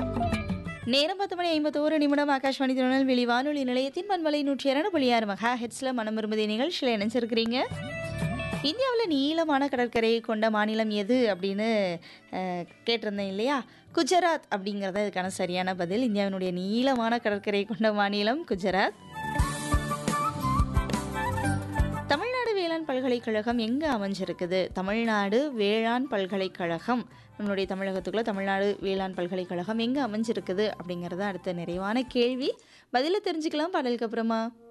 நேரம் பத்து மணி ஐம்பத்தோரு நிமிடம் ஆகாஷ்வாணி திருநெல்வேலி வானொலி நிலையத்தின் பண்பலை நூற்றி இரண்டு புள்ளி ஆறு மெகா ஹெட்ஸில் மனம் விரும்புதி நிகழ்ச்சியில் இணைஞ்சிருக்கிறீங்க இந்தியாவில் நீளமான கடற்கரையை கொண்ட மாநிலம் எது அப்படின்னு அஹ், கேட்டிருந்தேன் இல்லையா குஜராத் அப்படிங்கிறது அதுக்கான சரியான பதில் இந்தியாவினுடைய நீளமான கடற்கரையை கொண்ட மாநிலம் குஜராத் தமிழ்நாடு வேளாண் பல்கலைக்கழகம் எங்கே அமைஞ்சிருக்குது தமிழ்நாடு வேளாண் பல்கலைக்கழகம் நம்மளுடைய தமிழகத்துக்குள்ள தமிழ்நாடு வேளாண் பல்கலைக்கழகம் எங்கே அமைஞ்சிருக்குது அப்படிங்கிறது அடுத்த நிறைவான கேள்வி பதிலை தெரிஞ்சுக்கலாம் பாடலுக்கு அப்புறமா